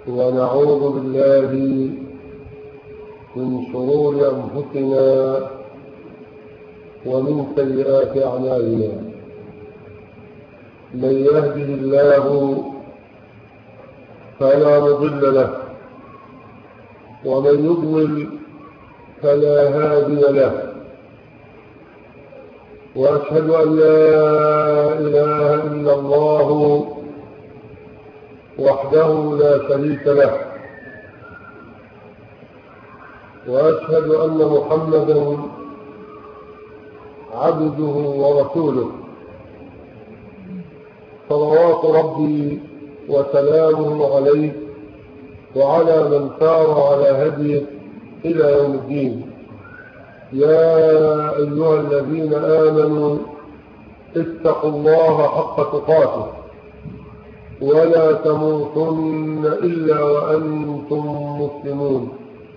ونعوذ بالله من شرور أنفسنا ومن سيئات أعمالنا من يهده الله فلا مضل له ومن يضلل فلا هادي له وأشهد أن لا إله إلا الله وحده لا شريك له وأشهد أن محمدا عبده ورسوله صلوات ربي وسلامه عليه وعلى من سار على هديه إلى يوم الدين يا أيها الذين آمنوا اتقوا الله حق تقاته ولا تموتن إلا وأنتم مسلمون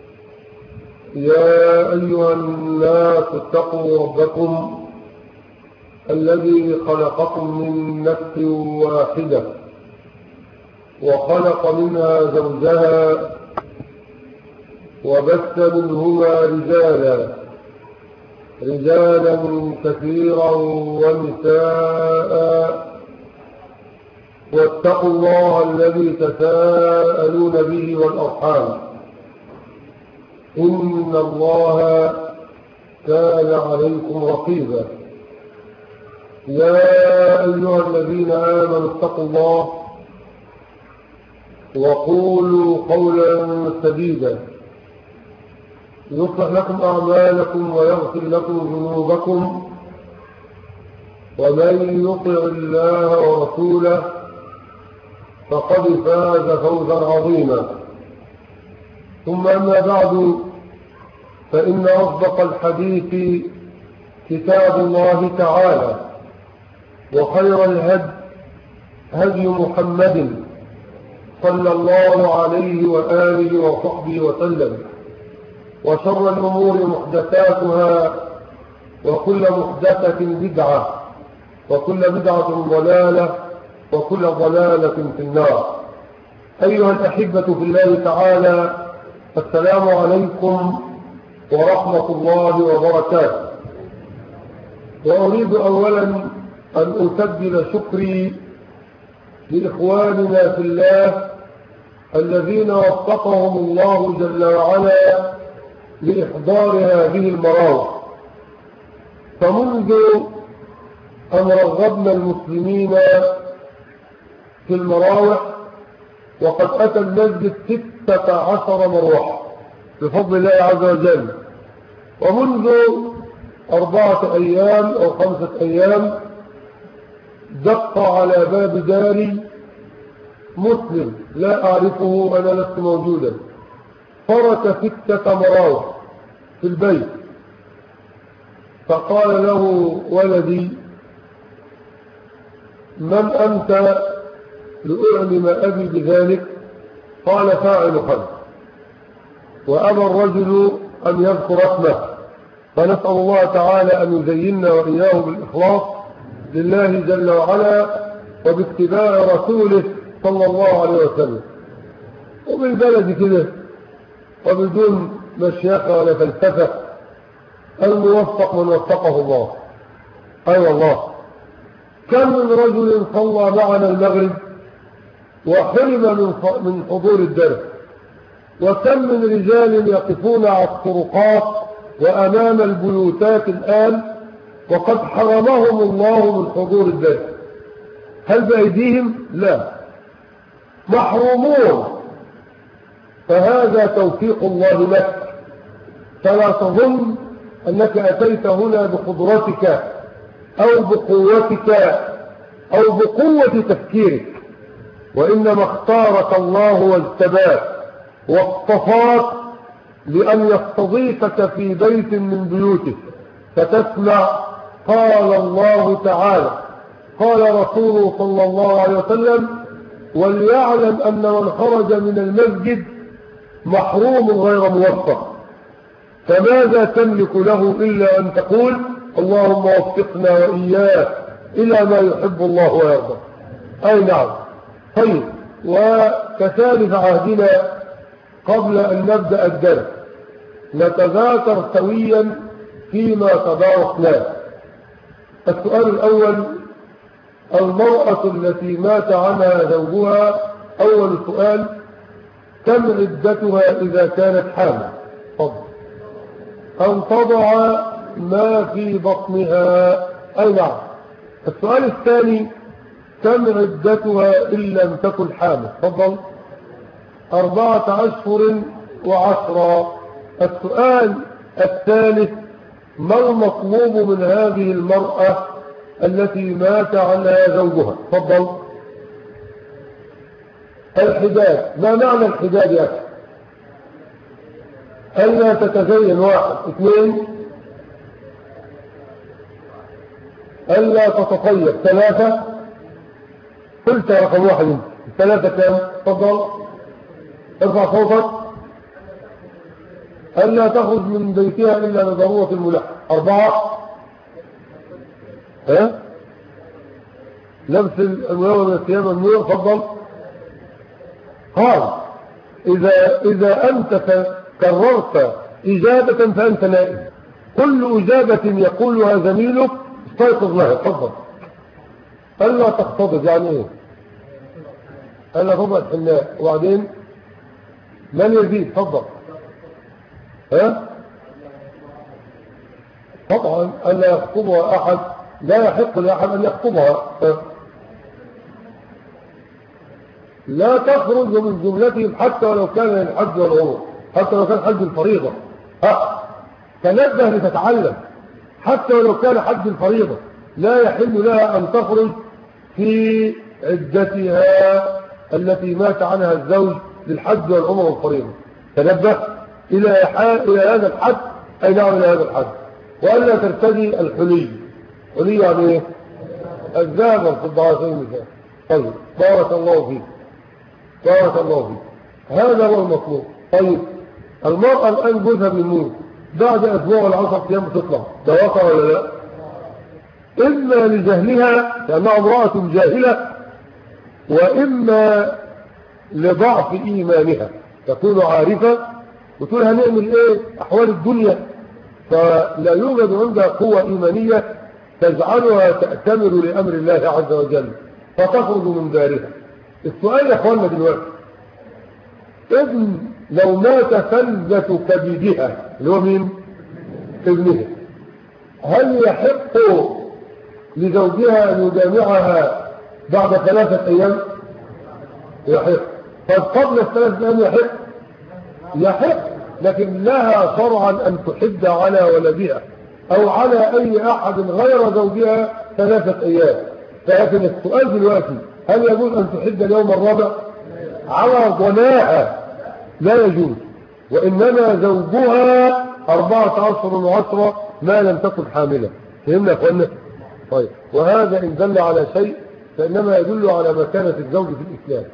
يا أيها الناس اتقوا ربكم الذي خلقكم من نفس واحدة وخلق منها زوجها وبث منهما رجالا رجالا كثيرا ونساء واتقوا الله الذي تساءلون به والأرحام إن الله كان عليكم رقيبا يا أيها الذين آمنوا اتقوا الله وقولوا قولا سديدا يصلح لكم أعمالكم ويغفر لكم ذنوبكم ومن يطع الله ورسوله فقد فاز فوزا عظيما ثم أما بعد فإن أصدق الحديث كتاب الله تعالى وخير الهد هدي محمد صلى الله عليه وآله وصحبه وسلم وشر الأمور محدثاتها وكل محدثة بدعة وكل بدعة ضلالة وكل ضلالة في النار أيها الأحبة في الله تعالى السلام عليكم ورحمة الله وبركاته وأريد أولا أن أسجل شكري لإخواننا في الله الذين وفقهم الله جل وعلا لإحضار هذه المراوح فمنذ أن رغبنا المسلمين في المراوح وقد أتى المسجد ستة عشر مروحة بفضل الله عز وجل ومنذ أربعة أيام أو خمسة أيام دق على باب داري مسلم لا أعرفه أنا لست موجودا ترك ستة مراوح في البيت فقال له ولدي من أنت لأعلم أبي بذلك قال فاعل خلق وأبى الرجل أن يذكر اسمه فنسأل الله تعالى أن يزيننا وإياه بالإخلاص لله جل وعلا وباتباع رسوله صلى الله عليه وسلم وبالبلد كده وبدون مشيخة ولا فلسفة الموفق من وفقه الله أي أيوة الله كم من رجل صلى معنا المغرب وحرم من من حضور الدرس وكم من رجال يقفون على الطرقات وأمام البيوتات الآن وقد حرمهم الله من حضور الدرس هل بأيديهم؟ لا محرومون فهذا توفيق الله لك فلا تظن أنك أتيت هنا بقدرتك أو بقوتك أو بقوة تفكيرك وإنما اختارك الله واجتباك واصطفاك لأن يستضيفك في بيت من بيوته فتسمع قال الله تعالى قال رسوله صلى الله عليه وسلم وليعلم أن من خرج من المسجد محروم غير موفق فماذا تملك له إلا أن تقول اللهم وفقنا وإياه إلى ما يحب الله ويرضى أي نعم طيب وكثالث عهدنا قبل أن نبدأ الدرس نتذاكر سويا فيما تباركناه السؤال الأول المرأة التي مات عنها زوجها أول سؤال كم عدتها إذا كانت حامل فضل أن تضع ما في بطنها أي نعم السؤال الثاني كم عدتها إن لم تكن حامل تفضل أربعة أشهر وعشرة السؤال الثالث ما المطلوب من هذه المرأة التي مات عنها زوجها تفضل الحداد ما معنى الحداد يا أخي ألا تتزين واحد اثنين ألا تتطيب ثلاثة قلت رقم واحد ثلاثة كم تفضل ارفع صوتك ألا تخرج من بيتها إلا لضرورة الملح أربعة ها لبس المنور من الثياب المنور تفضل قال إذا, إذا أنت كررت إجابة فأنت نائم كل إجابة يقولها زميلك استيقظ لها تفضل ألا تختضب يعني إيه ألا تضع الحناء وبعدين من يزيد تفضل ها طبعا ألا يخطبها أحد لا يحق لأحد أن يخطبها لا تخرج من جملتهم حتى ولو كان الحج والعمر حتى لو كان حج الفريضة ها تنبه لتتعلم حتى ولو كان حج الفريضة لا يحل لها أن تخرج في عدتها التي مات عنها الزوج للحج والعمر والفريضة تنبه إلى إلى هذا الحد أي نعم إلى هذا الحد وألا ترتدي الحلي حلي يعني إيه؟ الذهب في الضعافين مثال طيب بارك الله فيك بارك الله فيك هذا هو المطلوب طيب المرأة الآن جوزها بيموت بعد أسبوع العشر أيام بتطلع ده واقع ولا لا؟ إما لجهلها لأنها امرأة جاهلة وإما لضعف إيمانها تكون عارفة وتقول هنعمل إيه أحوال الدنيا فلا يوجد عندها قوة إيمانية تجعلها تأتمر لأمر الله عز وجل فتخرج من دارها السؤال يا أخواننا دلوقتي ابن لو مات فلذة كبدها اللي هو مين ابنها هل يحق لزوجها أن يجامعها بعد ثلاثة أيام يحق طب قبل الثلاثة أيام يحق يحق لكن لها شرعا أن تحد على ولدها أو على أي أحد غير زوجها ثلاثة أيام فلكن السؤال دلوقتي هل يجوز أن تحد اليوم الرابع على ضناها لا يجوز وإنما زوجها أربعة أشهر وعشرة ما لم تكن حاملة فهمنا يا أخوانا طيب وهذا إن دل على شيء فإنما يدل على مكانة الزوج في الإسلام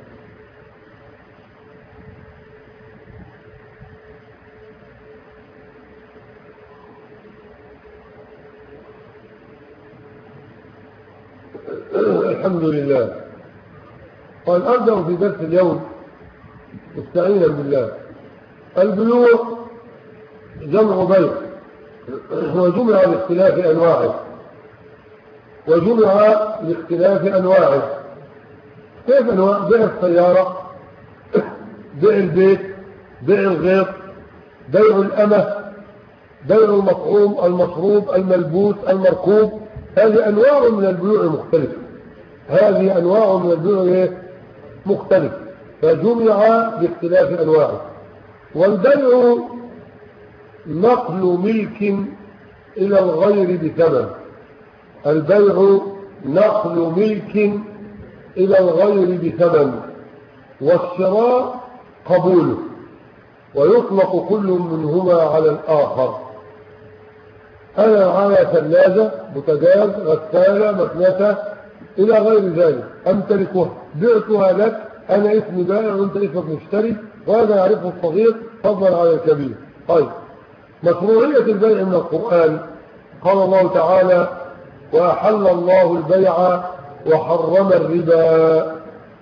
الحمد لله قال أبدأ في درس اليوم مستعينا بالله البيوع جمع بيع وجمع لاختلاف أنواعه وجمع لاختلاف أنواعه كيف أنواع بيع السيارة بيع البيت بيع الغيط بيع الأمة بيع المطعوم المشروب الملبوس المركوب هذه أنواع من البيوع مختلفة هذه أنواع من البيوع مختلفة فجمع باختلاف أنواعه والبيع نقل ملك إلى الغير بثمن البيع نقل ملك إلى الغير بثمن والشراء قبوله ويطلق كل منهما على الآخر أنا على ثلاجة بوتجاز غسالة مكنسة إلى غير ذلك أمتلكها بعتها لك أنا اسمي بائع وأنت اسمك مشتري وهذا يعرفه الصغير فضلا على الكبير طيب مشروعية البيع من القرآن قال الله تعالى وأحل الله البيع وحرم الربا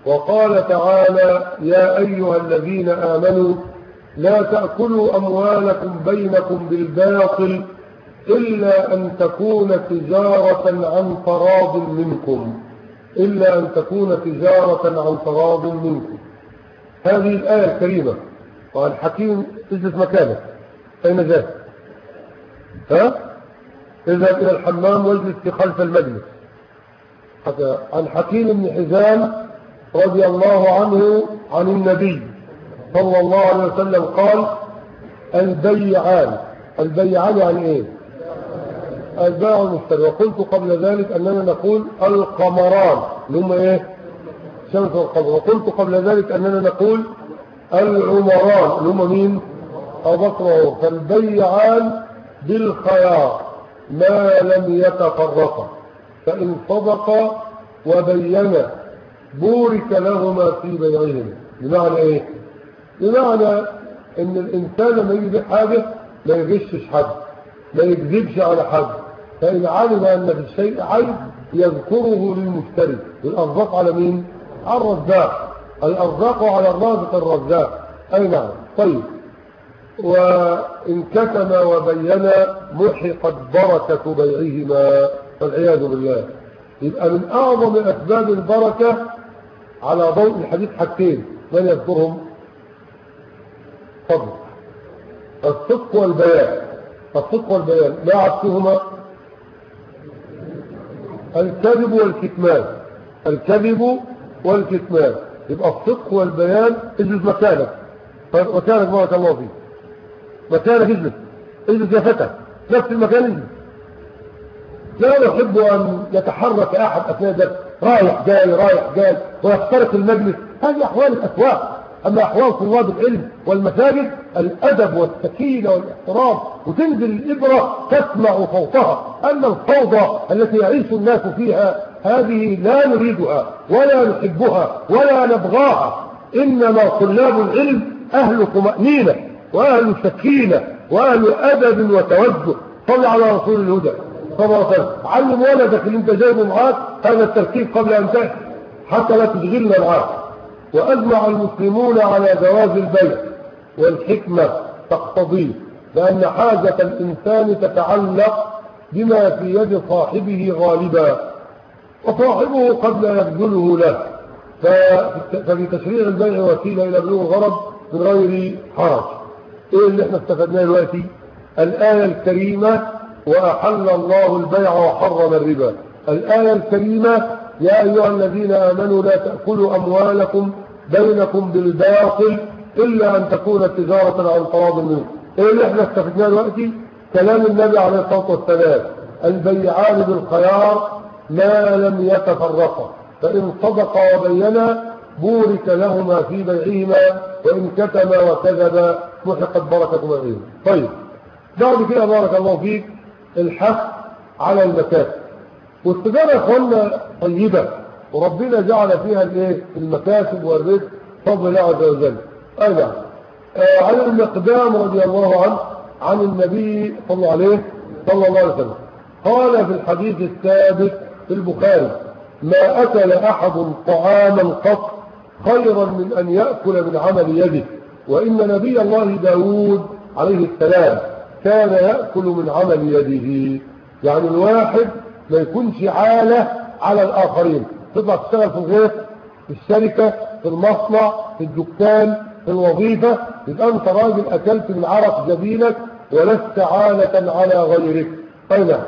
وقال تعالى يا أيها الذين آمنوا لا تأكلوا أموالكم بينكم بالباطل إلا أن تكون تجارة عن تراض منكم إلا أن تكون تجارة عن تراض منكم هذه الآية الكريمة وعن حكيم اجلس مكانك أين ذاك ها اذهب إلى الحمام واجلس في خلف المجلس حتى عن حكيم بن حزام رضي الله عنه عن النبي صلى الله عليه وسلم قال البيعان البيعان يعني ايه الباع والمشتري وقلت قبل ذلك اننا نقول القمران اللي هم ايه شمس والقمر وقلت قبل ذلك اننا نقول العمران اللي هم مين ابو بكر وعمر فالبيعان بالخيار ما لم يتفرقا فان صدقا وبينا بورك لهما في بيعهما بمعنى ايه بمعنى ان الانسان لما يجي حاجه ما يغشش حد ما يكذبش على حد فان علم ان في الشيء عيب يذكره للمشتري الارزاق على مين على الرزاق الارزاق على الرازق الرزاق اي نعم طيب وان كتم وبين محقت بركه بيعهما والعياذ بالله يبقى من اعظم اسباب البركه على ضوء الحديث حاجتين من يذكرهم فضل الصدق والبيان الصدق والبيان ما عكسهما الكذب والكتمان الكذب والكتمان يبقى الصدق والبيان اجلس مكانك مكانك بارك الله فيك مكانك اجلس اجلس يا فتى نفس المكان اجلس لا يحب ان يتحرك احد اثناء ذلك رايح جاي رايح جاي ويخترق المجلس هذه احوال الاسواق اما احوال طلاب العلم والمساجد الادب والسكينه والاحترام وتنزل الابره تسمع صوتها اما الفوضى التي يعيش الناس فيها هذه لا نريدها ولا نحبها ولا نبغاها انما طلاب العلم اهل طمانينه واهل سكينه واهل ادب وتوجه صل على رسول الهدى صلى الله عليه وسلم علم ولدك اللي انت جايبه معاك هذا الترتيب قبل ان تاتي حتى لا تشغلنا معاك واجمع المسلمون على جواز البيع والحكمه تقتضيه لان حاجه الانسان تتعلق بما في يد صاحبه غالبا وصاحبه قد لا يبذله له ففي تشريع البيع وسيله الى بلوغ الغرض من غير حرج ايه اللي احنا استفدناه دلوقتي الايه الكريمه واحل الله البيع وحرم الربا الايه الكريمه يا ايها الذين امنوا لا تاكلوا اموالكم بينكم بالباطل الا ان تكون تجاره عن تراض منكم ايه اللي احنا استفدناه دلوقتي كلام النبي عليه الصلاه والسلام البيعان بالخيار ما لم يتفرقا فإن صدقا وبينا بورك لهما في بيعهما وإن كتما وكذبا محقت بركة بيعهما طيب بعد كده بارك الله فيك الحث على المكاسب والتجارة يا اخوانا طيبة وربنا جعل فيها الايه المكاسب والرزق فضل الله عز وجل ايضا آه عن المقدام رضي الله عنه عن النبي صلى الله عليه صلى الله عليه وسلم قال في الحديث الثابت في البخاري ما أكل أحد طعاما قط خيرا من أن يأكل من عمل يده وإن نبي الله داود عليه السلام كان يأكل من عمل يده يعني الواحد ما يكونش عالة على الآخرين تطلع تشتغل في الغيط في الشركة في المصنع في الدكان في الوظيفة يبقى أنت راجل أكلت من عرق جبينك ولست عالة على غيرك أي نعم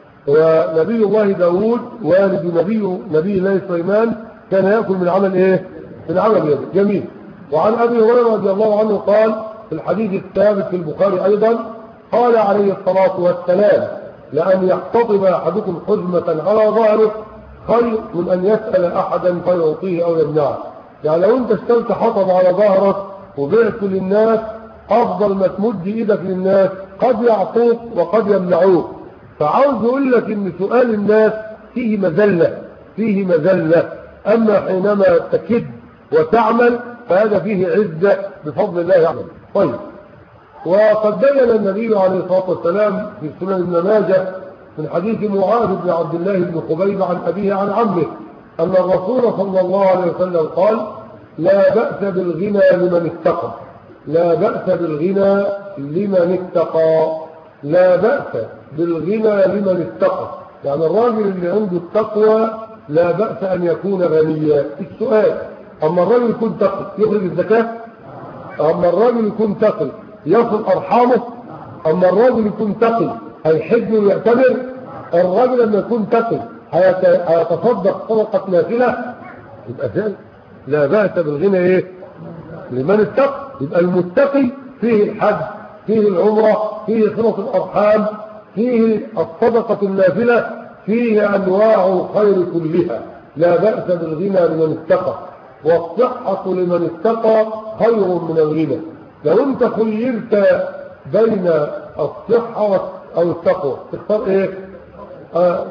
ونبي الله داود والد نبي نبي الله سليمان كان يأكل من عمل ايه من عمل يده جميل وعن ابي هريره رضي الله عنه قال في الحديث الثابت في البخاري ايضا قال عليه الصلاه والسلام لان يحتطب احدكم حزمه على ظهره خير من ان يسال احدا فيعطيه او يمنعه يعني لو انت اشتريت حطب على ظهرك وبعت للناس افضل ما تمد ايدك للناس قد يعطوك وقد يمنعوك فعاوز اقول لك ان سؤال الناس فيه مذلة فيه مذلة اما حينما تكد وتعمل فهذا فيه عزة بفضل الله يعمل طيب وقد بين النبي عليه الصلاة والسلام في سنن ابن ماجه من حديث معاذ بن عبد الله بن قبيب عن أبيه عن عمه أن الرسول صلى الله عليه وسلم قال لا بأس بالغنى لمن اتقى لا بأس بالغنى لمن اتقى لا بأس بالغنى لمن اتقى يعني الراجل اللي عنده التقوى لا بأس أن يكون غنيا السؤال أما الراجل يكون تقي يخرج الزكاة أما الراجل يكون تقي يصل أرحامه أما الراجل يكون تقي هيحج ويعتبر الراجل لما يكون تقي هيتصدق صدقة نافلة يبقى زي لا بأس بالغنى ايه لمن اتقى يبقى المتقي فيه الحج فيه العمرة فيه صلة الأرحام فيه الصدقة النافلة فيه أنواع الخير كلها لا بأس بالغنى لمن اتقى والصحة لمن اتقى خير من الغنى لو انت خيرت بين الصحة أو التقوى تختار ايه آه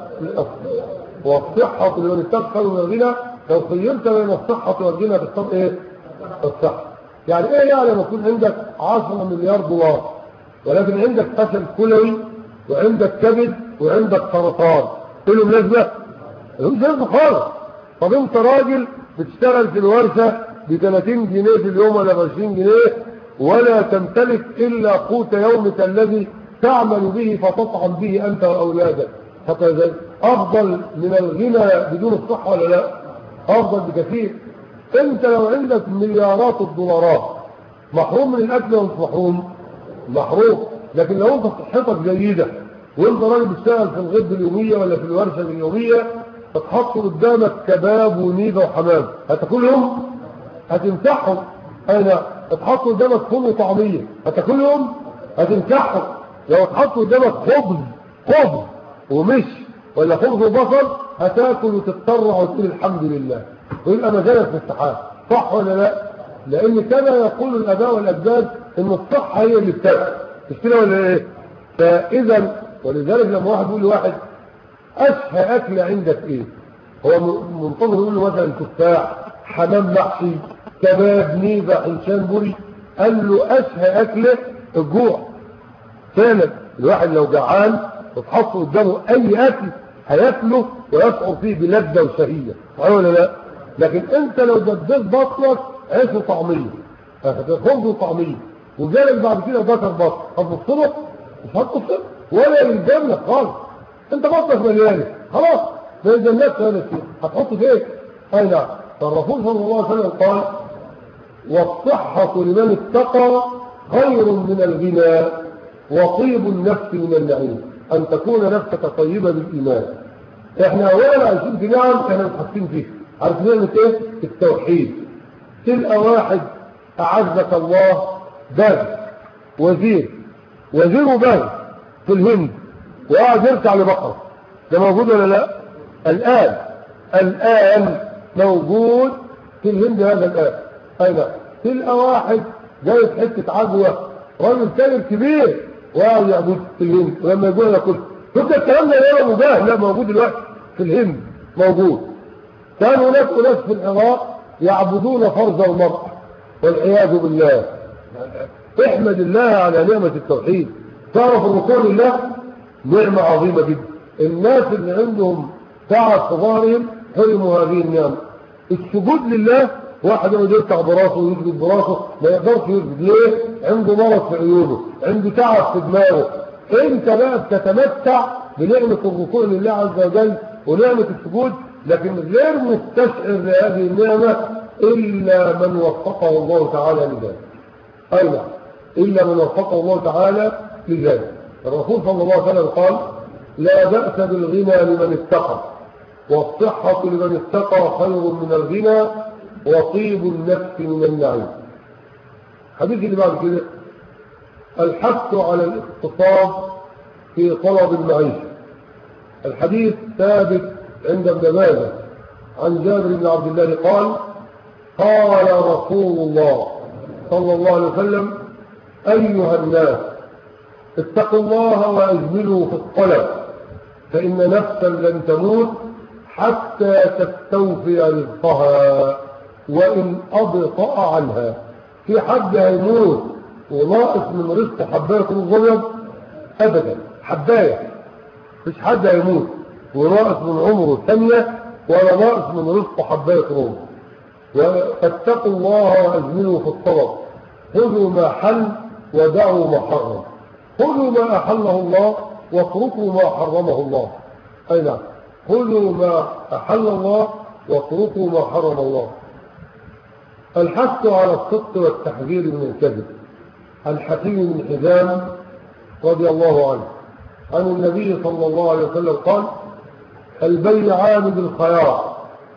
والصحة لمن اتقى خير من الغنى لو خيرت بين الصحة والغنى تختار ايه الصحة يعني ايه يعني لما يكون عندك 10 مليار دولار ولكن عندك فشل كلوي وعندك كبد وعندك سرطان كله لازمه ملوش لازمه خالص طب انت راجل بتشتغل في الورشه ب 30 جنيه في اليوم ولا ب 20 جنيه ولا تمتلك الا قوت يومك الذي تعمل به فتطعم به انت واولادك فكذلك افضل من الغنى بدون الصحه ولا لا افضل بكثير انت لو عندك مليارات الدولارات محروم من الاكل ولا مش محروم محروم لكن لو انت صحتك جيده وانت راجل بتشتغل في الغد اليوميه ولا في الورشه اليوميه تتحط قدامك كباب ونيفه وحمام هتاكلهم هتمسحهم انا اتحط قدامك فول وطعميه هتاكلهم هتمسحهم لو اتحط قدامك خبز خبز ومش ولا خبز وبصل هتاكل وتضطرع وتقول الحمد لله ويبقى مجالك في السحاب صح ولا لا لان كما يقول الاباء والاجداد ان الصحه هي اللي بتاكل مش كده ولا ايه فاذا ولذلك لما واحد يقول لواحد اشهى اكل عندك ايه هو منتظر يقول له مثلا تفاح حمام محشي كباب نيبه حنشان بوري قال له اشهى اكله الجوع فعلا الواحد لو جعان وتحط قدامه اي اكل هياكله ويشعر فيه بلذه وشهيه صحيح ولا لا لكن انت لو دبيت بطنك عيش وطعميه خبز وطعميه وجالك بعد كده ذكر بطن هتبص له مش هتبص ولا يلزم لك خالص انت بطنك مليانه خلاص ما يلزملكش ولا شيء هتحط فين اي نعم فالرسول صلى الله عليه وسلم قال والصحة لمن اتقى خير من الغنى وطيب النفس من النعيم أن تكون نفسك طيبة بالإيمان احنا أولا عايشين في نعم احنا متحسين فيه عارف نعمة ايه؟ التوحيد تلقى واحد أعزك الله باغي وزير وزير باغي في الهند وقاعد يركع لبقرة ده موجود ولا لا؟ الآن الآن موجود في الهند هذا الآن أين تلقى واحد جايب حتة عجوة راجل تاجر كبير وقاعد يعبد في الهند ولما يقول ياكل شفت الكلام ده لا مباه لا موجود دلوقتي في الهند موجود كان هناك اناس في العراق يعبدون فرز المرأة والعياذ بالله احمد الله على نعمة التوحيد تعرف الركوع لله نعمة عظيمة جدا الناس اللي عندهم تعب في ظهرهم حرموا هذه النعمة السجود لله واحد يقعد يركع براسه ويسجد براسه ما يقدرش يسجد ليه؟ عنده مرض في عيونه عنده تعب في دماغه انت بقى بتتمتع بنعمة الركوع لله عز وجل ونعمة السجود لكن غير مستشعر لهذه النعمة إلا من وفقه الله تعالى لذلك أي نعم إلا من وفقه الله تعالى لذلك الرسول صلى الله عليه وسلم قال لا بأس بالغنى لمن اتقى والصحة لمن اتقى خير من الغنى وطيب النفس من النعيم حديث اللي بعد كده الحث على الاقتصاد في طلب المعيشة الحديث ثابت عند ابن ماجه عن جابر بن عبد الله قال قال رسول الله صلى الله عليه وسلم أيها الناس اتقوا الله وأجملوا في الطلب فإن نفسا لن تموت حتى تستوفي رزقها وإن أبطأ عنها في حد هيموت وناقص من رزق حباية رز أبيض أبدا حباية مش حد هيموت وناقص من عمره ثانية ولا ناقص من رزق حباية روم فاتقوا الله وأجملوا في الطلب خذوا ما حل ودعوا ما حرم خذوا ما أحله الله واتركوا ما حرمه الله أي نعم خذوا ما أحل الله واتركوا ما حرم الله الحث على الصدق والتحذير من الكذب عن حكيم بن حزام رضي الله عنه عن النبي صلى الله عليه وسلم قال البيعان بالخيار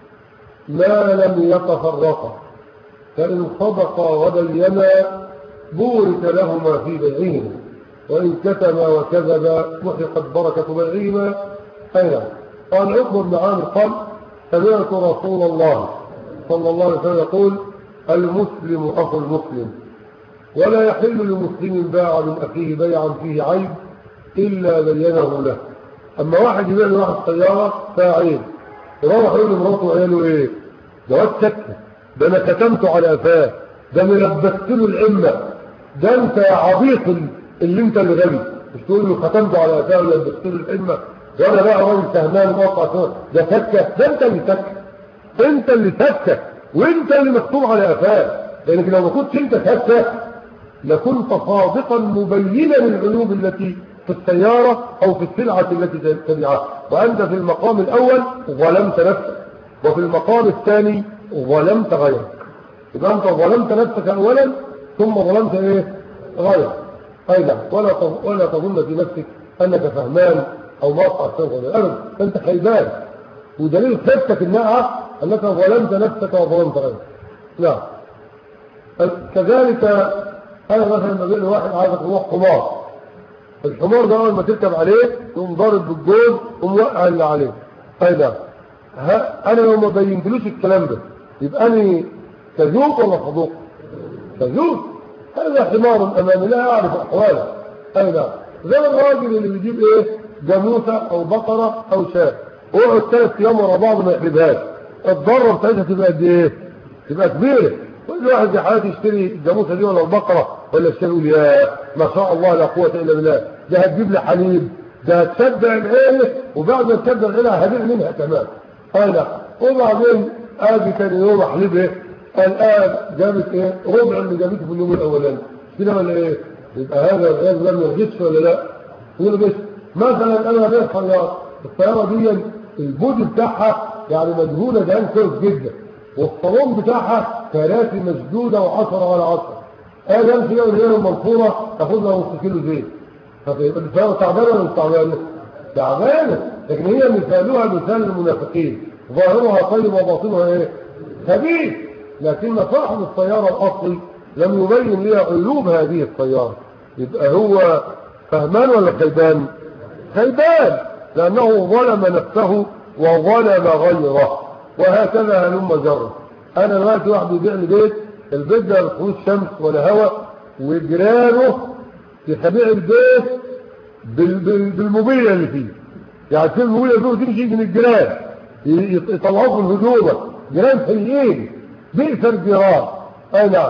ما لم يتفرقا فإن صدقا وبينا بورك لهما في بيعهما وإن كتما وكذبا محقت بركة بيعهما أين قال عقب بن عامر قال سمعت رسول الله صلى الله عليه وسلم يقول المسلم أخو المسلم ولا يحل لمسلم باع من أخيه بيعا فيه عيب إلا بينه له أما واحد يبيع لواحد سيارة فيها عيب يروح يقول لمراته وعياله إيه ده واد سكت ده أنا كتمت على قفاه ده أنا لبست له العمة ده أنت يا عبيط اللي أنت اللي غبي مش تقول له ختمت على قفاه ولبست له العمة وانا بقى راجل سهمان واقع ده سكه ده انت اللي سكه انت اللي سكه وانت اللي مكتوب على قفاه لانك لو ما كنتش انت سكه لكنت صادقا مبينا للعيوب التي في السيارة أو في السلعة التي تبيعها وأنت في المقام الأول ظلمت نفسك وفي المقام الثاني ظلمت غيرك إذا أنت ظلمت نفسك أولا ثم ظلمت إيه غيرك أيضا ولا ولا تظن في نفسك أنك فهمان أو مقطع الصنف أبدا أنت خيبان ودليل خيبتك النقعة أنك ظلمت نفسك وظلمت غيرك نعم كذلك أنا مثلا لما بيقول واحد عايز يروح حمار الحمار ده أول ما تركب عليه تقوم ضارب بالجوز وموقع اللي عليه أي نعم أنا لو ما بينتلوش الكلام ده يبقى أنا كذوب ولا صدوق كذوب هذا حمار أمامي لا أعرف أحواله أي نعم زي الراجل اللي بيجيب إيه جاموسة أو بقرة أو شاة ويقعد ثلاث أيام ورا بعض ما يحلبهاش الضرة بتاعتها تبقى قد إيه؟ تبقى كبيرة كل واحد في حياته يشتري الجاموسة دي ولا البقرة ولا الشاة يقول يا ما شاء الله لا قوة إلا بالله ده هتجيب لي حليب ده هتشبع العيلة وبعد ما تشبع العيلة هبيع منها كمان أنا وبعدين آجي تاني يوم أحلب إيه؟ الآن جابت إيه؟ ربع اللي جابته في اليوم الأولاني كده ولا إيه؟ يبقى هذا الغاز لم يرجسش ولا لا؟ يقول بس مثلا انا بيع سياره السياره دي البودي بتاعها يعني مجهوله ده كويس جدا والصالون بتاعها كراسي مشدوده و10 على 10 ادي امشي كده من المنصوره تاخد لها نص كيلو زيت فيبقى السياره تعبانه ولا مش تعبانه؟ تعبانه لكن هي مثالها مثال المنافقين ظاهرها طيب وباطنها ايه؟ خبيث لكن صاحب السياره الاصلي لم يبين لها عيوب هذه السياره يبقى هو فهمان ولا خيبان؟ خيبان لأنه ظلم نفسه وظلم غيره وهكذا هلم جرة أنا دلوقتي واحد يبيع لي بيت البيت ده ما شمس ولا هواء وجيرانه يبيع البيت بال بال بالموبيليا اللي فيه يعني في الموبيليا دي تمشي من الجيران يطلعوه في الهجومة جيران سيئين بئس الجيران أي نعم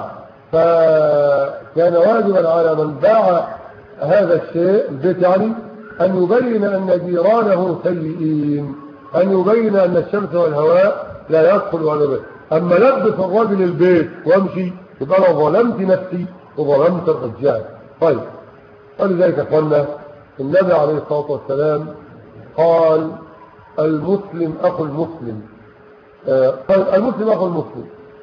فكان واجبا على من باع هذا الشيء البيت يعني أن يبين أن جيرانه سيئين أن يبين أن الشمس والهواء لا يدخل على بيت أما لبس الرجل البيت وامشي يبقى أنا ظلمت نفسي وظلمت الرجال طيب ولذلك قلنا النبي عليه الصلاة والسلام قال المسلم أخو المسلم آه قال المسلم أخو المسلم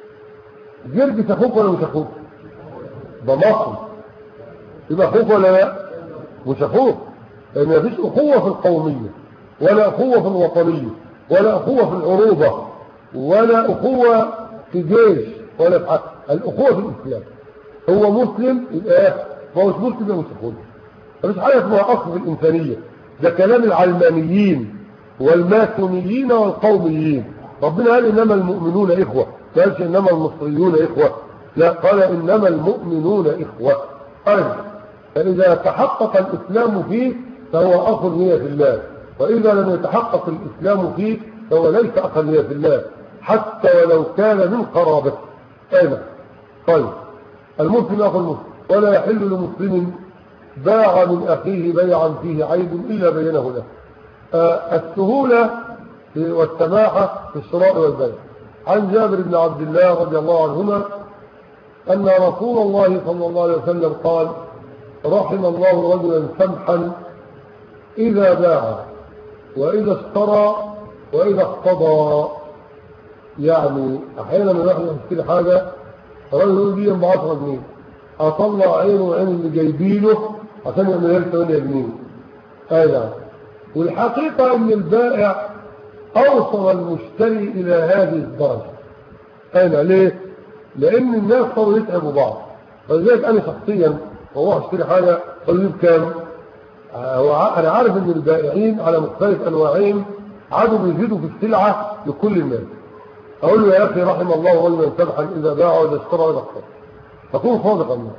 جرجس أخوك ولا مش أخوك ده مصر يبقى أخوك ولا لا مش أخوك لأن ما فيش أخوة في القومية ولا أخوة في الوطنية ولا أخوة في العروبة ولا أخوة في جيش ولا في حق الأخوة في الإسلام هو مسلم يبقى ما هوش مسلم يبقى مش أخوه مفيش حاجة اسمها أخ في الإنسانية ده كلام العلمانيين والماسونيين والقوميين ربنا قال إنما المؤمنون إخوة ما قالش إنما المصريون إخوة لا قال إنما المؤمنون إخوة أيضا فإذا تحقق الإسلام فيه فهو أخ لي في الله وإذا لم يتحقق الإسلام فيه فهو ليس أخا لي في الله حتى ولو كان من قرابته أين طيب المسلم أخو المسلم ولا يحل لمسلم باع من أخيه بيعا فيه عيب إلا بينه له آه السهولة والسماحة في الشراء والبيع عن جابر بن عبد الله رضي الله عنهما أن رسول الله صلى الله عليه وسلم قال رحم الله رجلا سمحا إذا باع وإذا اشترى وإذا اقتضى يعني أحيانا من واحد يشتري حاجة رجل يقول دي ب 10 جنيه أطلع عينه وعين اللي جايبينه عشان يعمل لك 8 جنيه أي نعم والحقيقة أن البائع أوصل المشتري إلى هذه الدرجة أين ليه؟ لأن الناس صاروا يتعبوا بعض فلذلك أنا شخصيا وهو اشتري حاجة قال بكام؟ أنا عارف أن البائعين على مختلف أنواعهم عادوا بيزيدوا في السلعة لكل الناس أقول له يا أخي رحم الله رجلا سمحا إذا باع وإذا اشترى وإذا اقترى فكون صادقا معه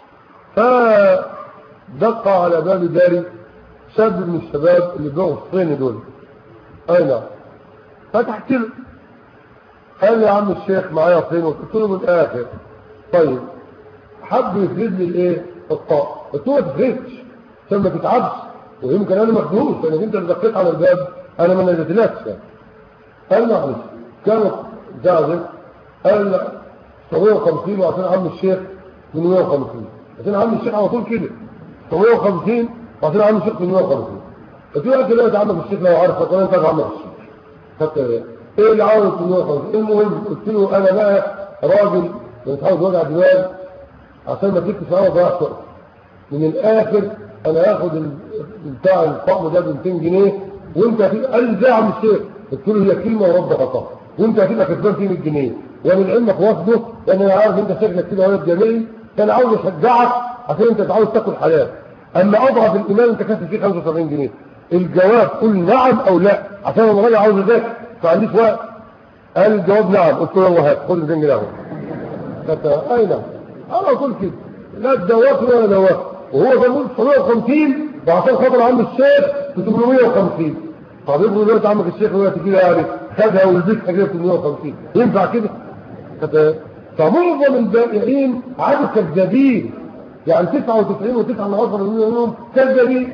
فدق على باب داري شاب من الشباب اللي بيعوا الصيني دول أي نعم فتحت له قال لي يا عم الشيخ معايا صين قلت له من الآخر طيب حب يفرد لي الايه الطاق قلت له ما تفردش عشان ما تتعبش ويمكن انا مخدوش لانك انت اللي دقيت على الباب انا ما نزلتلكش قال معلش كانت جازت قال لا 750 وعشان عم الشيخ من 150 عشان عم الشيخ على طول كده 750 وعشان عم الشيخ من 150 قلت له انت دلوقتي عمك الشيخ لو عارفك وانا انت عمك الشيخ حتى ايه اللي عاوز من 150 المهم قلت له انا بقى راجل مش عاوز وجع دماغ عشان ما تكتش معايا ضيعت وقت من الاخر انا هاخد بتاع الطقم ده ب 200 جنيه وانت هتبقى قال لي ازاي يا عم الشيخ قلت له هي كلمه ورب غطاها وانت هتبقى كسبان فيه 100 جنيه ومن علمك واخده لان انا عارف انت شكلك كده ولد جميل فانا عاوز اشجعك عشان انت عاوز تاكل حلال اما اضعف الايمان انت كاسب فيه 75 جنيه الجواب قل نعم او لا عشان انا راجل عاوز اذاكر ما عنديش وقت قال الجواب نعم قلت له يلا هات خد 200 جنيه اهو اي نعم على طول كده لا الدواء ولا دواء وهو بيقول 750 وعشان خاطر عم الشيخ ب 850 طب ابنه دلوقتي عمك الشيخ دلوقتي كده يعني خدها والبيت كده ب 850 ينفع كده؟ فمعظم البائعين عادوا كذابين يعني 99 و9 من 10 منهم كذابين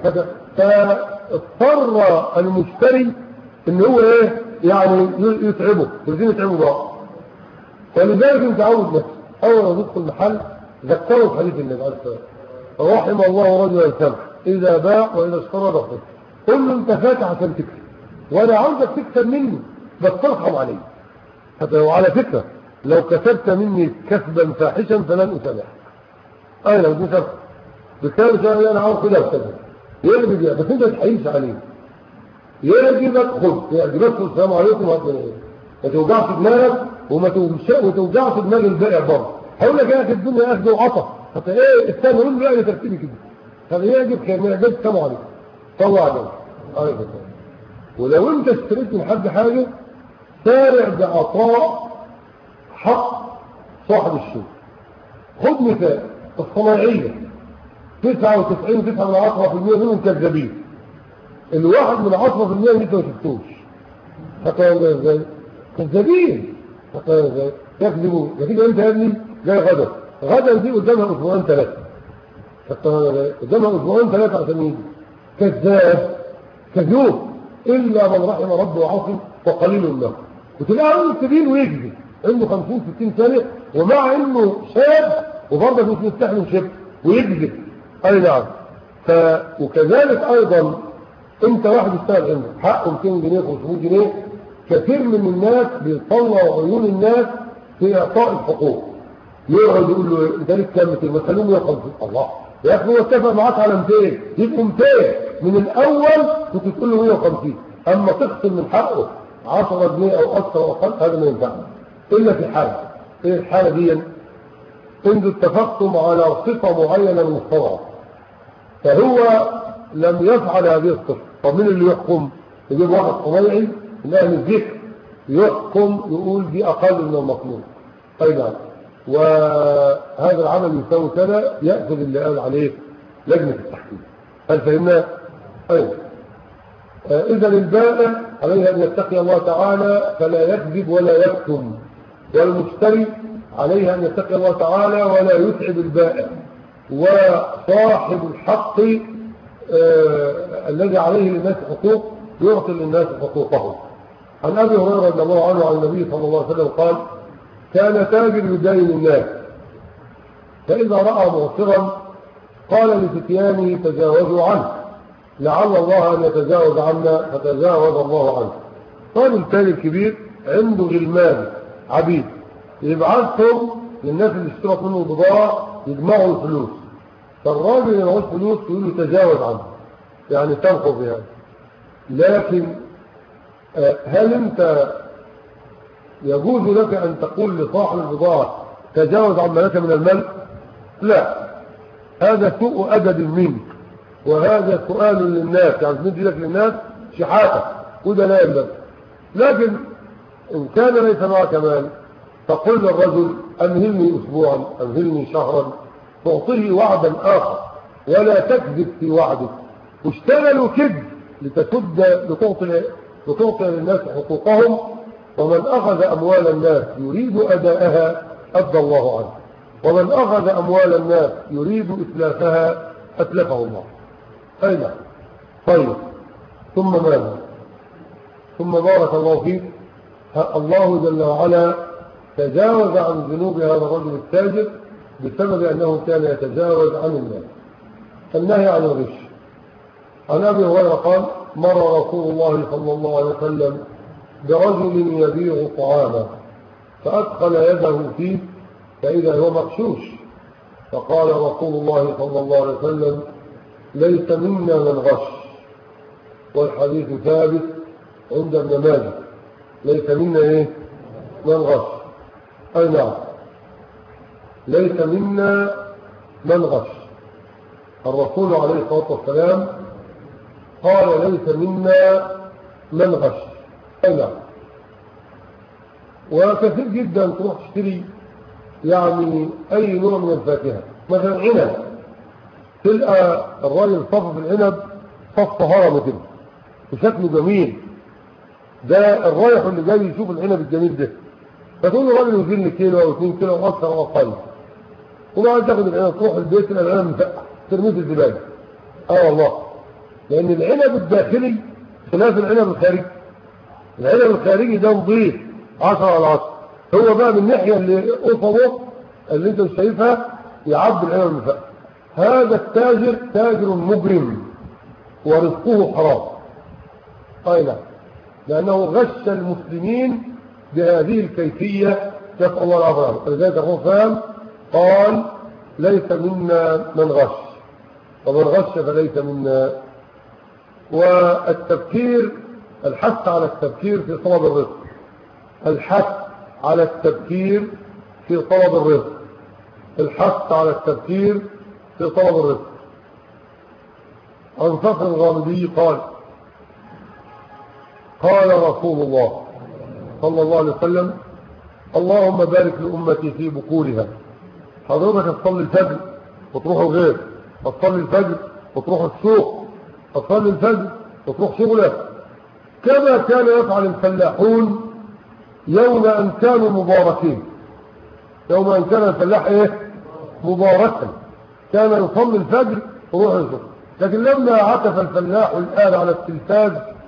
فاضطر المشتري ان هو ايه يعني يتعبه يريدين يتعبوا بعض ولذلك انت عاوز نفسك اول ما تدخل محل ذكروا بحديث النبي عليه الصلاه والسلام رحم الله رجلا سمح اذا باع واذا اشترى دخل قل له انت فاتح عشان تكسب وانا عاوزك تكسب مني بس ترحم علي حتى وعلى فكره لو كسبت مني كسبا فاحشا فلن اسامحك انا لو دي سبب بكام شهر انا عاوز كده وكذا يرجع بيها بس انت تحيش عليه يرجع خد يعجبك السلام عليكم ورحمه الله ما توجعش دماغك وما توجعش دماغ البائع برضه هقول لك يا اخي الدنيا اخذ وعطا طب ايه استنى قول له يعني ترتيبي كده طب يعجب خير ما يعجبش السلام عليكم طلع عليك عليك السلام ولو انت اشتريت من حد حاجه سارع بعطاء حق صاحب الشيء خد مثال الصناعيه 99 9 من 10% منهم كذابين الواحد من 10% اللي انت ما شفتوش هتعمل ازاي كذابين هتعمل ازاي يكذبوا يكذبوا انت يا ابني جاي غدا غدا دي قدامها اسبوعين ثلاثه قدامها اسبوعين ثلاثه عشان يجي كذاب كذوب الا من رحم ربه وعصم وقليل منه وتلاقيه مستبين ويكذب عنده 50 60 سنه ومع انه شاب وبرضه مش مستحمل شاب ويكذب اي نعم ف... وكذلك ايضا انت واحد اشتغل عندك حقه 200 جنيه 500 جنيه كثير من الناس بيطلعوا عيون الناس في اعطاء الحقوق يقعد يقول له انت ليك كام 200 ما تخليهم 150 الله يا اخي هو اتفق معاك على 200 يبقوا 200 من الاول كنت تقول له 150 اما تخصم من حقه 10 جنيه او اكثر او اقل هذا ما ينفعش الا في حاله ايه الحاله دي انتوا اتفقتم على صفه معينه مستوعبه فهو لم يفعل هذه الصفه طب مين اللي يحكم يجيب واحد طبيعي من اهل الذكر يحكم يقول دي اقل من المطلوب اي نعم وهذا العمل يساوي كذا ياخذ اللي قال عليه لجنه التحكيم هل فهمنا ايوه اذا البائع عليه ان يتقي الله تعالى فلا يكذب ولا يكتم والمشتري عليه ان يتقي الله تعالى ولا يتعب البائع وصاحب الحق آه الذي عليه للناس حقوق يعطي للناس حقوقهم عن أبي هريرة رضي الله عنه عن النبي صلى الله عليه وسلم قال كان تاجر يدين الناس فإذا رأى معصرا قال لفتيانه تجاوزوا عنه لعل الله أن يتجاوز عنا فتجاوز الله عنه قال التاجر الكبير عنده غلمان عبيد يبعثهم للناس اللي اشترت منه البضاعة يجمعوا الفلوس فالراجل اللي معهوش فلوس يقول له تجاوز عنه يعني تنقض يعني لكن آه، هل انت يجوز لك ان تقول لصاحب البضاعة تجاوز عما لك من المال لا هذا سوء أدب منك وهذا سؤال للناس يعني تمد لك للناس شحاتة وده لا ينبغي لكن إن كان ليس معك مال تقول للرجل أمهلني أسبوعا أمهلني شهرا تعطيه وعدا آخر ولا تكذب في وعدك واشتغلوا كذب لتسد لتعطي لتعطي للناس حقوقهم ومن أخذ أموال الناس يريد أداءها أدى الله عنه ومن أخذ أموال الناس يريد إتلافها أتلفه الله أي نعم طيب ثم ماذا ثم بارك الله فيك الله جل وعلا تجاوز عن ذنوب هذا الرجل التاجر بسبب أنه كان يتجاوز عن الناس النهي عن الغش عن أبي هريرة قال مر رسول الله صلى الله عليه وسلم برجل يبيع طعاما فأدخل يده فيه فإذا هو مغشوش فقال رسول الله صلى الله عليه وسلم ليس منا من غش والحديث ثابت عند ابن ماجه ليس منا ايه من غش اي نعم ليس منا من غش الرسول عليه الصلاة والسلام قال ليس منا من غش اي نعم وكثير جدا تروح تشتري يعني أي نوع من الفاكهة مثلا عنب تلقى الراجل صف في العنب صف هرم كده وشكله جميل ده الرايح اللي جاي يشوف العنب الجميل ده فتقول له راجل يوزن لي كيلو او 2 كيلو او اكثر او اقل وبعد تاخد العنب تروح البيت تلاقي العنب مفقع ترميه في الزباله اه والله لان العنب الداخلي خلاف العنب الخارجي العنب الخارجي ده نظيف 10 على 10 هو بقى من الناحية اللي قصده اللي انت شايفها يعبد العلم المفقر هذا التاجر تاجر مجرم ورزقه حرام اي نعم لانه غش المسلمين بهذه الكيفية نسأل الله العافية فلذلك الرسول قال ليس منا من غش ومن غش فليس منا والتفكير الحث على التفكير في طلب الرزق الحث على التبكير في طلب الرزق الحث على التبكير في طلب الرزق عن فخر الغامدي قال قال رسول الله صلى الله عليه وسلم اللهم بارك لأمتي في بكورها حضرتك تصلي الفجر وتروح الغير تصلي الفجر وتروح السوق تصلي الفجر وتروح شغلك كما كان يفعل الفلاحون يوم أن كانوا مباركين يوم أن كان الفلاح إيه مباركا كان يصلي الفجر وروح الفجر لكن لما عكف الفلاح الآن على التلفاز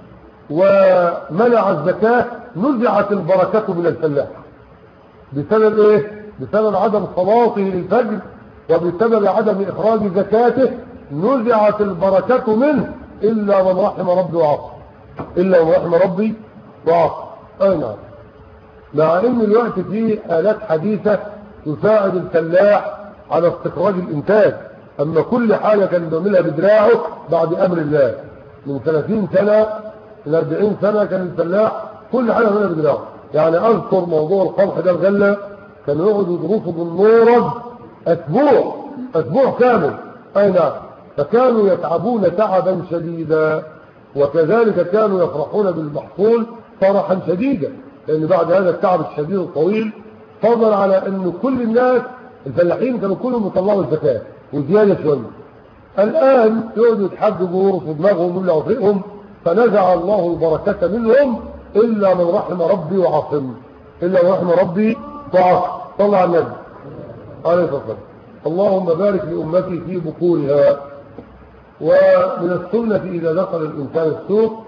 ومنع الزكاة نزعت البركة من الفلاح بسبب إيه بسبب عدم صلاته للفجر وبسبب عدم إخراج زكاته نزعت البركة منه إلا من رحم ربي وعصر إلا من رحم ربي وعصر أي نعم مع ان الوقت فيه آلات حديثة تساعد الفلاح على استخراج الانتاج اما كل حاجة كان بيعملها بدراعه بعد امر الله من 30 سنة من 40 سنة كان الفلاح كل حاجة بيعملها بدراعه يعني اذكر موضوع القمح ده الغلة كان يقعد يدرسوا بالنورد اسبوع اسبوع كامل اي نعم فكانوا يتعبون تعبا شديدا وكذلك كانوا يفرحون بالمحصول فرحا شديدا لأن بعد هذا التعب الشديد الطويل فضل على أن كل الناس الفلاحين كانوا كلهم يطلعوا الزكاة وزيادة شوية الآن يقعدوا يتحججوا في دماغهم ولا عفرقهم فنزع الله البركة منهم إلا من رحم ربي وعصم إلا من رحم ربي وعصم طلع النبي عليه الصلاة والسلام اللهم بارك لأمتي في بكورها ومن السنة إذا دخل الإنسان السوق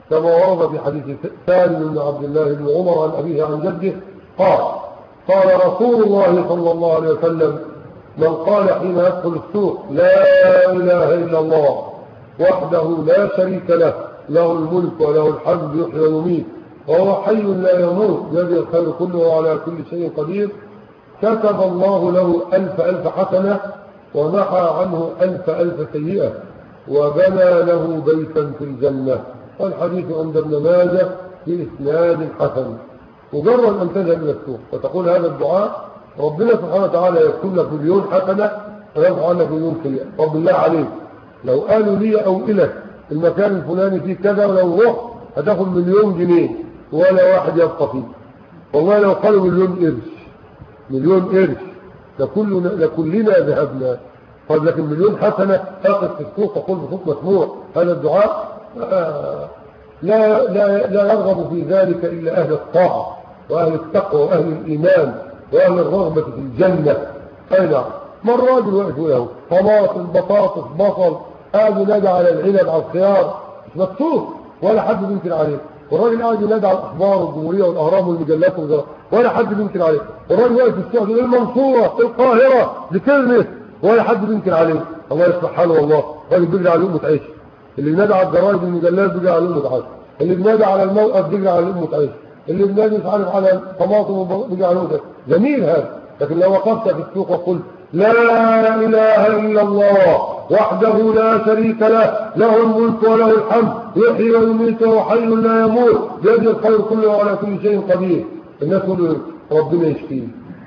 كما ورد في حديث سالم بن عبد الله بن عمر عن أبيه عن جده قال قال رسول الله صلى الله عليه وسلم من قال حين يدخل السوق لا إله إلا الله وحده لا شريك له له الملك وله الحمد يحيي ويميت وهو حي لا يموت يدي الخير كله وعلى كل شيء قدير كتب الله له ألف ألف حسنة ومحى عنه ألف ألف سيئة وبنى له بيتا في الجنة والحديث عند ابن ماجه بإسناد حسن مجرد أن تذهب إلى السوق وتقول هذا الدعاء ربنا سبحانه وتعالى يكتب لك مليون حسنة ويرفع عنك مليون سيئة رب الله عليك لو قالوا لي أو إلك المكان الفلاني فيه كذا ولو رحت هتاخد مليون جنيه ولا واحد يبقى فيه والله لو قالوا مليون قرش مليون قرش لكلنا, لكلنا ذهبنا قال لكن مليون حسنة تقف في السوق وقل بصوت مسموع هذا الدعاء آه لا, لا, لا يرغب في ذلك إلا أهل الطاعة وأهل التقوى وأهل الإيمان وأهل الرغبة في الجنة أي نعم ما الراجل واقف له طماطم بطاطس بصل قاعد ينادى على العنب على الخيار مش مكتوب ولا حد بينكر عليه والراجل قاعد ينادى على الاخبار والجمهوريه والاهرام والمجلات ولا حد بينكر عليه والراجل واقف في السوق المنصوره القاهره لكلمه ولا حد بينكر عليه الله يصلح حاله والله الراجل بيجري على امه عيش اللي بينادى على الجرايد والمجلات بيجري على امه عيش اللي بينادى على الموقف بيجري على امه عيش اللي بينادي مش عارف على الطماطم بيجري على امه جميل هذا لكن لو وقفت في السوق وقلت لا إله إلا الله وحده لا شريك له له الملك وله الحمد يحيي ويميت وحي لا يموت بيد الخير كله وعلى كل شيء قدير الناس يقولوا ربنا يشفيه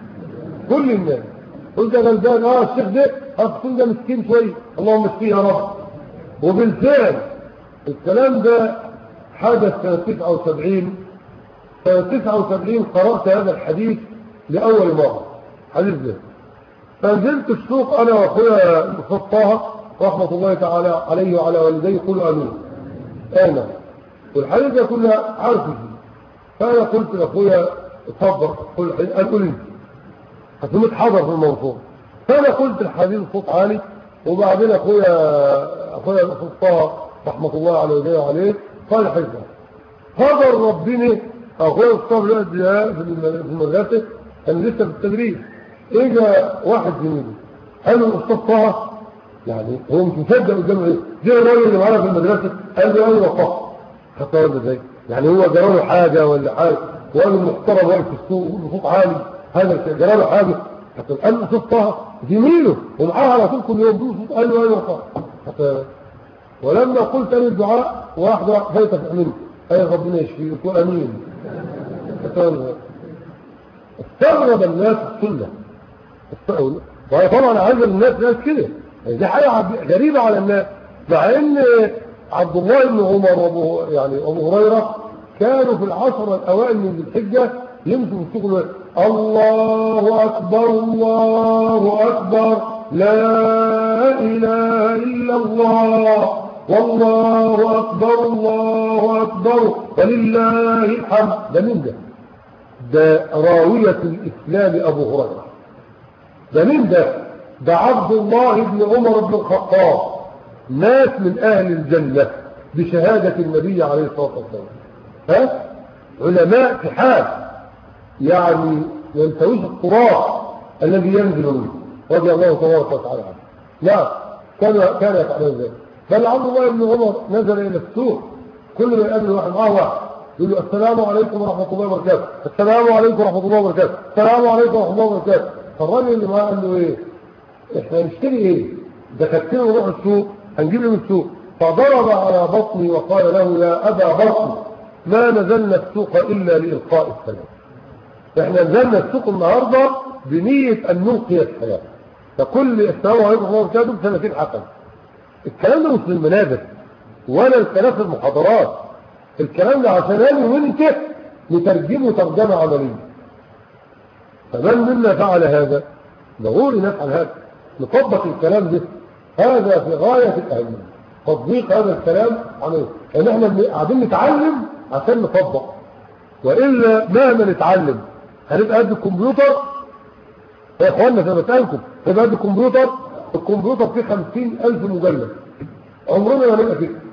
كل الناس قلت غلبان اه الشيخ ده اصل ده مسكين شويه اللهم اشفيه يا رب وبالفعل الكلام ده حدث سنه 79 سنه 79 قرات هذا الحديث لاول مره حديث ده فنزلت السوق انا واخويا الاستاذ طه رحمه الله تعالى عليه وعلى والديه يقولوا امين انا والحديث ده كنا عارفه فانا قلت لاخويا اتفضل قل قل انت هتمت حضر في الموضوع فانا قلت الحديث بصوت عالي وبعدين اخويا اخويا الاستاذ طه رحمه الله على والديه وعليه قال حزبه حضر ربنا اخويا الاستاذ في المدرسه كان لسه في التدريب اجى واحد زميلي قال له الاستاذ طه يعني هو مش مصدق قدامه ايه جه الراجل اللي معانا في المدرسه قال له ايوه طه حتى ولا ازاي يعني هو جرى له حاجه ولا حاجه وقال محترم واقف في السوق بصوت عالي هذا جرى له حاجه حتى قال له الاستاذ طه زميله ومعاه على طول كل يوم بيقول قال له ايوه طه حتى ولما قلت انا الدعاء واحده فايته في امين اي ربنا يشفيه قلت امين استغرب الناس السنه وهي طبعا عايز الناس ناس كده دي حاجة غريبة على الناس مع ان عبد الله بن عمر وابو يعني ابو هريرة كانوا في العشر الاوائل من ذي الحجة يمشوا في السوق الله اكبر الله اكبر لا اله الا الله والله اكبر الله اكبر ولله الحمد ده مين ده ده راوية الاسلام ابو هريرة ده مين ده ده عبد الله بن عمر بن الخطاب ناس من اهل الجنة بشهادة النبي عليه الصلاة والسلام ها علماء في حال يعني ينتويش التراث الذي ينزل منه رضي الله تبارك وتعالى عنه نعم كان كان يفعل ذلك بل عبد الله بن عمر نزل الى السوق كل ما يقابل واحد معاه واحد يقول له السلام عليكم ورحمه الله وبركاته السلام عليكم ورحمه الله وبركاته السلام عليكم ورحمه الله وبركاته فالراجل اللي معاه قال له ايه احنا هنشتري ايه ده كتير نروح السوق هنجيب له من السوق فضرب على بطني وقال له يا ابا بطن ما نزلنا السوق الا لالقاء السلام احنا نزلنا السوق النهارده بنيه ان نلقي السلام فكل السلام عليكم ورحمه الله وبركاته بسنتين حسن الكلام ده مش في المنابر ولا الكلام في المحاضرات الكلام ده عشان انا وانت نترجمه ترجمه عمليه فمن منا فعل هذا ضروري نفعل هذا نطبق الكلام ده هذا في غاية الأهمية تطبيق هذا الكلام عملي لأن احنا قاعدين نتعلم عشان نطبق وإلا مهما نتعلم هنبقى قد الكمبيوتر يا إخوانا زي ما بسألكم هنبقى قد الكمبيوتر الكمبيوتر فيه خمسين ألف مجلد عمرنا ما نبقى كده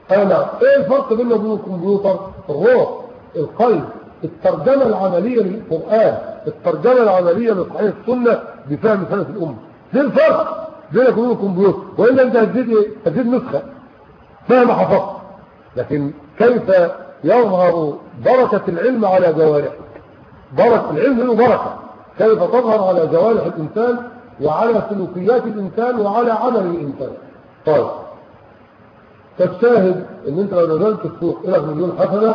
أنا إيه الفرق بيننا وبين الكمبيوتر الروح القلب الترجمة العملية للقرآن الترجمة العملية لصحيح السنة بفهم سنة الأمة ده الفرق بينك وبين الكمبيوتر وإلا أنت هتزيد إيه؟ هتزيد نسخة مهما حفظت لكن كيف يظهر بركة العلم على جوارحك بركة العلم له بركة كيف تظهر على جوارح الإنسان وعلى سلوكيات الإنسان وعلى عمل الإنسان طيب فالشاهد ان انت لو نزلت السوق الى مليون حسنة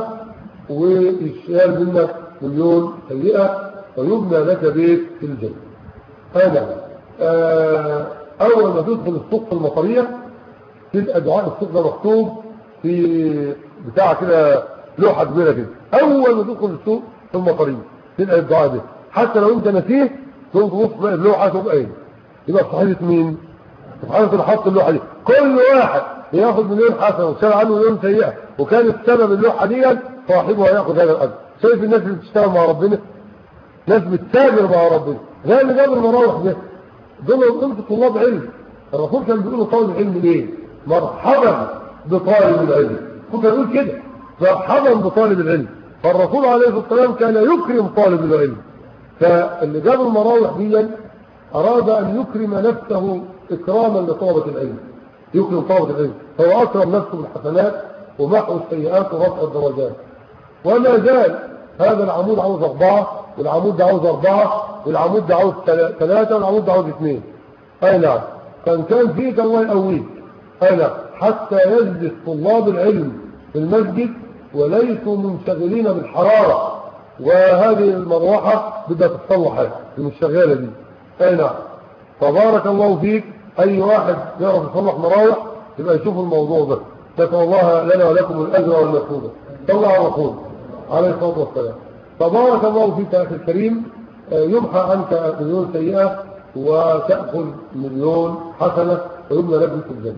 ويشال منك مليون سيئة ويبنى لك بيت في الجنة هذا آه اول ما تدخل السوق في المطرية تلقى دعاء السوق ده مكتوب في بتاع كده لوحة كبيرة كده اول ما تدخل السوق في المطرية تلقى الدعاء ده حتى لو انت نسيه تقوم تبص بقى اللوحة تبقى ايه يبقى في صحيفة مين؟ في صحيفة اللي حط اللوحة دي كل واحد ياخد مليون حسنة وشال عنه مليون سيئة وكان السبب اللوحة دي صاحبه هياخد هذا الأجر شايف الناس اللي بتشتغل مع ربنا ناس بتتاجر مع ربنا زي اللي جاب المراوح ده دول قلت طلاب علم الرسول كان بيقول طالب العلم ليه مرحبا بطالب العلم كنت بيقول كده مرحبا بطالب العلم فالرسول عليه الصلاة والسلام كان يكرم طالب العلم فاللي جاب المراوح دي أراد أن يكرم نفسه إكراما لطلبة العلم يكرم طلبة العلم فهو أكرم نفسه بالحسنات ومحو السيئات ورفع الدرجات وما زال هذا العمود عاوز أربعة والعمود ده عاوز أربعة والعمود ده عاوز ثلاثة والعمود ده عاوز اثنين أي نعم كان كان فيه كان الله يقويه أي نعم حتى يجلس طلاب العلم في المسجد وليسوا منشغلين بالحرارة وهذه المروحة بدها تتصلح مش شغالة دي أي نعم فبارك الله فيك أي واحد يعرف يصلح مراوح يبقى يشوف الموضوع ده نسأل الله لنا ولكم الأجر والمسؤولة صلى على الرسول عليه الصلاة والسلام فبارك الله فيك يا أخي الكريم يمحى عنك مليون سيئة وتأخذ مليون حسنة ويبنى لك في الجنة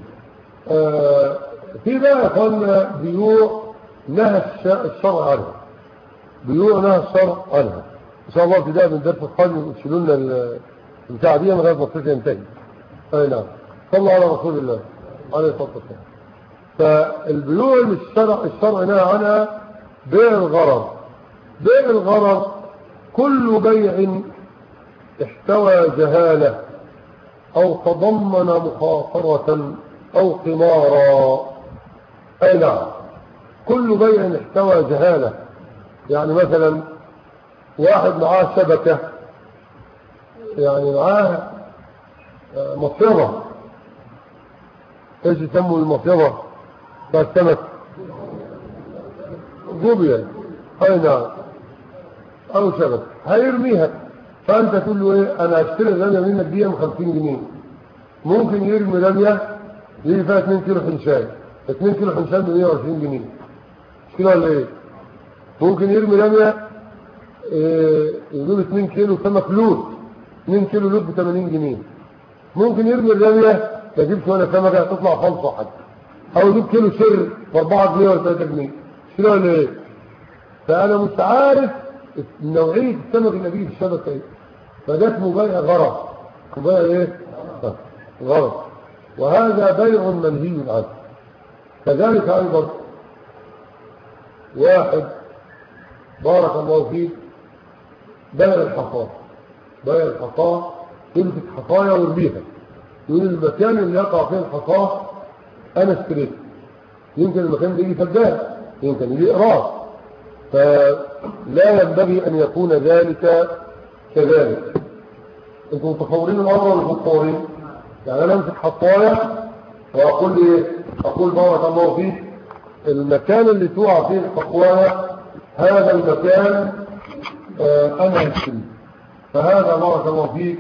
في بقى قلنا بيوع نهى الشرع عنها بيوع نهى الشرع عنها إن شاء الله ابتداء من درس القادم يشيلوا لنا البتاع دي لغايه ما الصيف ينتهي اي نعم صلى على رسول الله عليه الصلاه والسلام فالبيوع اللي الشرع الشرع نهى عنها بيع الغرض بيع الغرض كل بيع احتوى جهاله او تضمن مخاطره او قمارا اي نعم كل بيع احتوى جهاله يعني مثلا واحد معاه شبكه يعني معاه مصيرة ايش يسموا المصيرة بتاع السمك جوبيا اي نعم او شبك هيرميها فانت تقول له ايه انا هشتري الرمية منك دي ب 50 جنيه ممكن يرمي رمية يجي فيها 2 كيلو حنشاي 2 كيلو حنشاي ب 120 جنيه مش كده ولا ايه ممكن يرمي رمية إيه يجيب 2 كيلو سمك لوت 2 كيلو لوت ب 80 جنيه ممكن يرمي الرمية ما يجيبش ولا سمكة تطلع خالصة حد او يجيب كيلو سر ب 4 جنيه ولا 3 جنيه مش كده ولا ايه فانا مش عارف نوعية السمك اللي بيجي في الشبكة ايه فده اسمه بيع غرض بيع ايه غرض وهذا بيع منهي عنه كذلك ايضا واحد بارك الله فيه بيع الحصاه بيع الحصاه يمسك حصايا ويرميها يقول المكان اللي يقع فيه الحصاه انا اشتريته يمكن المكان ده يجي فجاه يمكن يجي اقراص فلا ينبغي ان يكون ذلك كذلك انتم متصورين الامر ولا متصورين يعني انا امسك حصايه واقول ايه اقول بارك الله فيك المكان اللي توقع فيه الحصايه هذا المكان آه انا اشتريه فهذا بارك الله فيك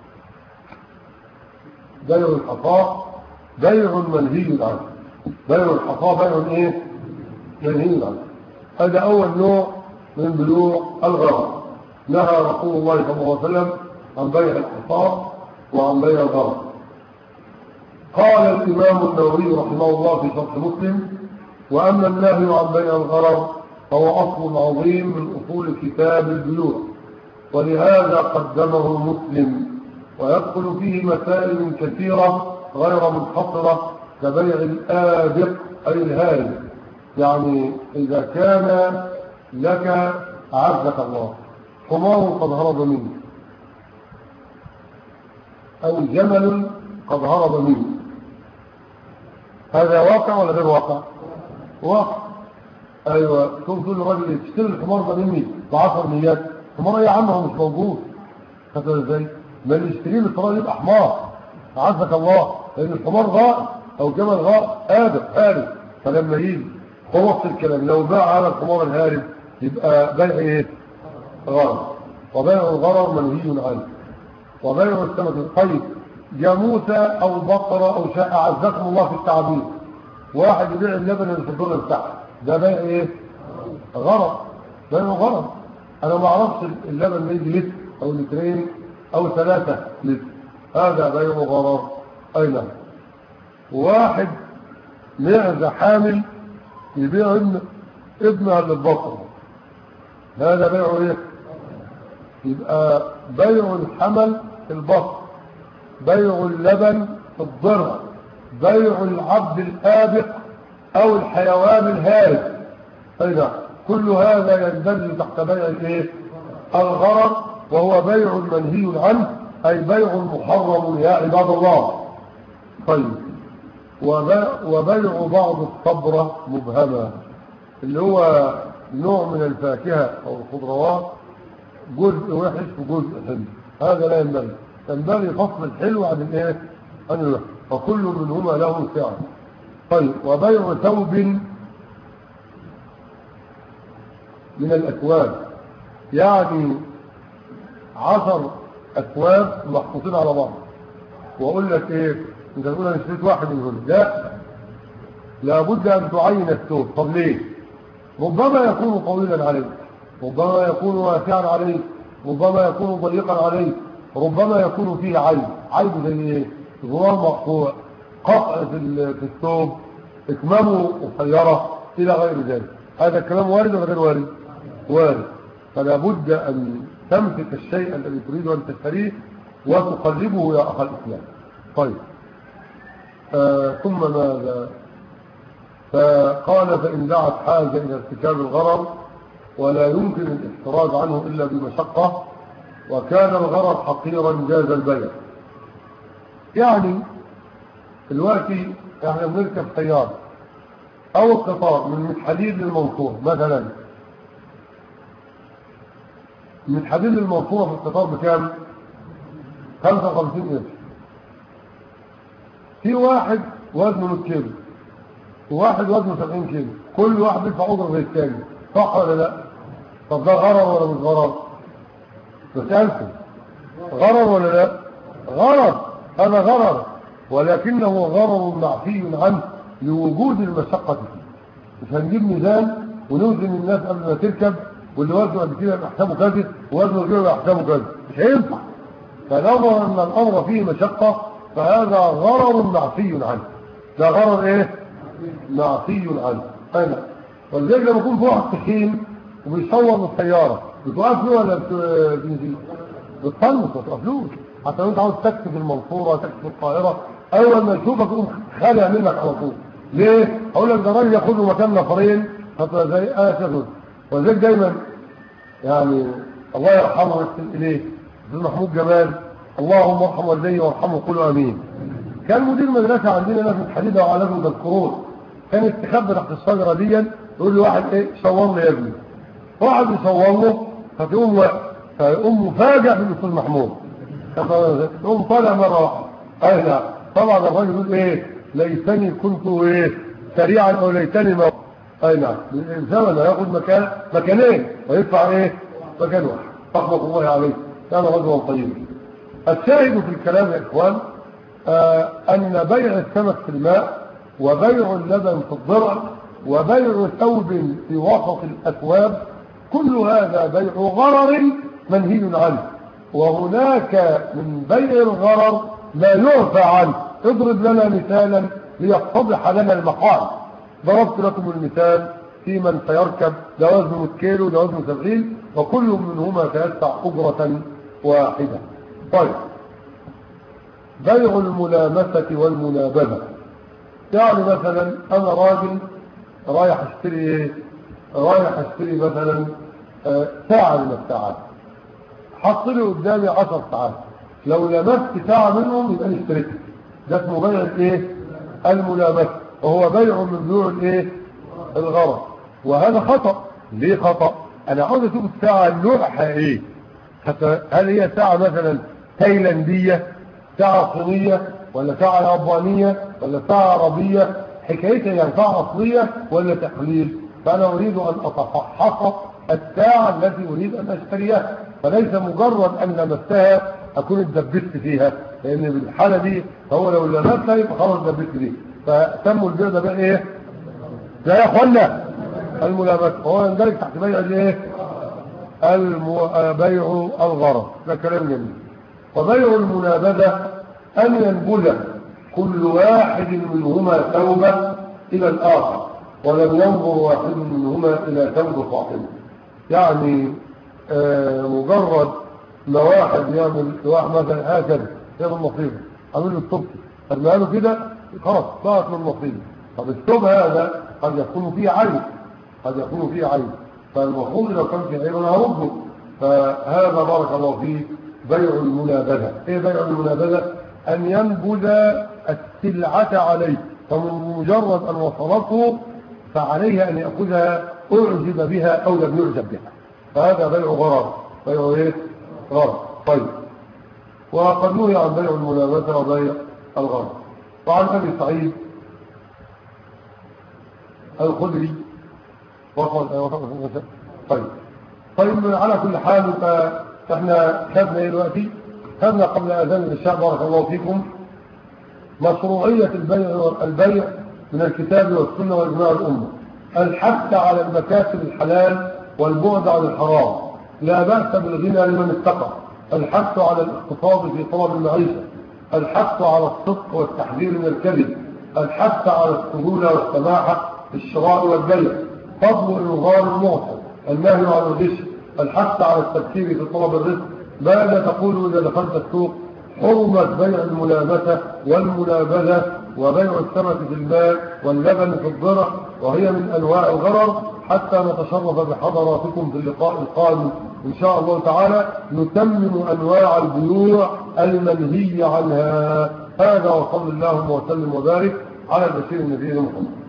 بيع الحصاه بيع منهي عنه بيع الحصاه بيع ايه منهي عنه هذا اول نوع من بيوع الغرض نهى رسول الله صلى الله عليه وسلم عن بيع الحصاه وعن بيع الغرض قال الامام النووي رحمه الله في شرح مسلم واما النهي عن بيع الغرض فهو اصل عظيم من اصول كتاب البيوع ولهذا قدمه مسلم ويدخل فيه مسائل كثيرة غير منحصرة كبيع الآبق أي الهارب يعني إذا كان لك أعزك الله حمار قد هرب منه أو جمل قد هرب منه هذا واقع ولا غير واقع واقع ايوه تقول تقول للراجل تشتري الحمار ده مني ب 10 مليات حمار ايه يا عم هو مش موجود خدت ازاي ما اللي يشتريه بالطريقه يبقى حمار عزك الله لان الحمار غائب او جمل غائب قادر هارب فلما يجي هو نفس الكلام لو باع على الحمار الهارب يبقى بيع ايه غرر وبيع الغرر منهي عنه وبيع السمك القيد جاموسة او بقرة او شاء اعزكم الله في التعبير واحد يبيع اللبن اللي في الدر بتاعه ده بيع ايه غرض بيع غرض انا ما اعرفش اللبن ده يجي لتر او لترين او ثلاثة لتر هذا بيع غرض اي نعم واحد معزة حامل يبيع ابن ابنها للبقر هذا بيع ايه يبقى بيع الحمل في البقر بيع اللبن في الضرع بيع العبد الآبق أو الحيوان الهارب أيضا كل هذا يندرج تحت بيع الايه الغرر وهو بيع منهي عنه أي بيع محرم يا عباد الله طيب وبيع بعض الصبرة مبهمة اللي هو نوع من الفاكهة أو الخضروات جزء وحش وجزء حلو هذا لا ينبغي ينبغي فصل الحلو عن الايه عن الوحش فكل منهما له سعر طيب وبيع ثوب من الأكواب يعني عشر أكواب محطوطين على بعض وأقول لك إيه أنت تقول أنا اشتريت واحد منهم لا لابد أن تعين الثوب طب ليه ربما يكون طويلا عليك ربما يكون واسعا عليك ربما يكون ضيقا عليك ربما يكون فيه عيب عيب زي ايه غرام مقطوع قطع في الثوب اكمامه قصيره الى غير ذلك هذا الكلام وارد ولا غير وارد وارد فلا بد ان تمسك الشيء الذي تريد ان تشتريه وتقلبه يا اخ الاسلام طيب آه ثم ماذا فقال فان دعت حاجه الى ارتكاب الغرض ولا يمكن الاحتراز عنه الا بمشقه وكان الغرض حقيرا جاز البيع يعني دلوقتي احنا بنركب سيارة او القطار من متحديد للمنصورة مثلا من متحديد للمنصورة في القطار بكام 55 قرش في واحد وزنه 100 كيلو وواحد وزنه 70 كيلو كل واحد يدفع اجره زي الثاني صح ولا لا طب ده غرض ولا مش غرض بسألكم غرض ولا لا غرض هذا غرض ولكنه غرض معفي عنه لوجود المشقة فيه مش هنجيب ميزان ونوزن الناس قبل ما تركب واللي وزنه قد كده يحسبه كذا ووزنه كده يحسبه كذا مش هينفع فنظرا ان الامر فيه مشقة فهذا غرض معفي عنه ده غرض ايه معفي عنه انا ولذلك لما يكون في واحد تخين وبيصور السيارة بتوقف له ولا بتنزل بتطنش ما توقفلوش حتى لو انت عاوز تكتب المنصورة تكتب القاهرة اول ما يشوفك يقوم خالع منك على طول ليه اقول لك ده راجل ياخد له مكان نفرين حتى زي اسد ولذلك دايما يعني الله يرحمه ويحسن اليه استاذ محمود جمال اللهم ارحم والديه وارحمه قولوا امين كان مدير مدرسه عندنا ناس متحدده وعلى لازم تذكرون كان يستخبى تحت الشجره دي يقول له واحد ايه صور لي يا ابني واحد يصور له فتقوم فيقوم مفاجئ بالاستاذ محمود تقوم طالع مره واحده اي نعم طبعا الراجل يقول ايه ليتني كنت ايه سريعا او ليتني ما اي نعم الانسان لا ياخذ مكان مكانين ويدفع ايه مكان واحد رحمه الله عليه كان رجلا طيبا الشاهد في الكلام يا اخوان آه ان بيع السمك في الماء وبيع اللبن في الضرع وبيع ثوب في وسط الاكواب كل هذا بيع غرر منهي عنه وهناك من بيع الغرر ما يعفى عنه اضرب لنا مثالا ليتضح لنا المقال ضربت لكم المثال في من سيركب ده وزنه كيلو ده وزنه 70 وكل منهما سيدفع أجرة واحدة طيب بيع الملامسة والمنابذة يعني مثلا أنا راجل رايح اشتري ايه رايح اشتري مثلا آه، ساعة من الساعات حط لي قدامي 10 ساعات لو لمست ساعة منهم يبقى انا اشتريتها ده اسمه بيع الايه الملامسة وهو بيع من بيوع الايه الغرض وهذا خطأ ليه خطأ انا عاوز اشوف الساعة نوعها ايه حتى هل هي ساعة مثلا تايلاندية ساعة صينية ولا ساعة يابانية ولا ساعة عربية حكايتها يعني ساعة أصلية ولا تقليل فأنا أريد أن أتفحص الساعة التي أريد أن أشتريها فليس مجرد أن لمستها أكون اتدبست فيها لأن بالحالة دي هو لو لمستها يبقى خلاص اتدبست فيها فسموا البيع ده بقى إيه؟ لا يا أخوانا الملامسة هو يندرج تحت بيع الإيه؟ المو... بيع الغرض ده كلام جميل وبيع المنابذة أن ينبذ كل واحد منهما ثوبا إلى الآخر ولم ينظر واحد منهما إلى ثوب صاحبه يعني آه مجرد ما واحد يعمل واحد مثلا هكذا يعمل نصيبه عامل له الطب ارميها له كده خلاص ضاعت من نصيبه طب الثوب هذا قد يكون فيه عيب قد يكون فيه عيب فالمفروض لو كان فيه عيب انا هرده فهذا بارك الله فيه بيع المنابذة ايه بيع المنابذة ان ينبذ السلعة عليه فمن مجرد ان وصلته فعليه ان يأخذها اعجب بها او لم يعجب بها فهذا بيع غرر بيع ايه غرر طيب وقد نهي عن بيع المنابذة وبيع الغرر وعن ابي سعيد الخدري وصل طيب طيب على كل حال فاحنا خدنا ايه دلوقتي خدنا قبل اذان العشاء بارك الله فيكم مشروعية البيع البيع من الكتاب والسنة واجماع الأمة الحث على المكاسب الحلال والبعد عن الحرام لا بأس بالغنى لمن اتقى الحث على الاقتصاد في طلب المعيشة الحث على الصدق والتحذير من الكذب الحث على السهولة والسماحة في الشراء والبيع فضل إنظار المعصر النهي عن الغش الحث على التفكير في طلب الرزق ماذا تقول إذا دخلت السوق حرمة بيع الملامسة والمنابذة وبيع السمك في الماء واللبن في الضرع وهي من أنواع الغرر حتى نتشرف بحضراتكم في اللقاء القادم إن شاء الله تعالى نتمم أنواع البيوع المنهي عنها هذا وصل اللهم وسلم وبارك على البشير النبي محمد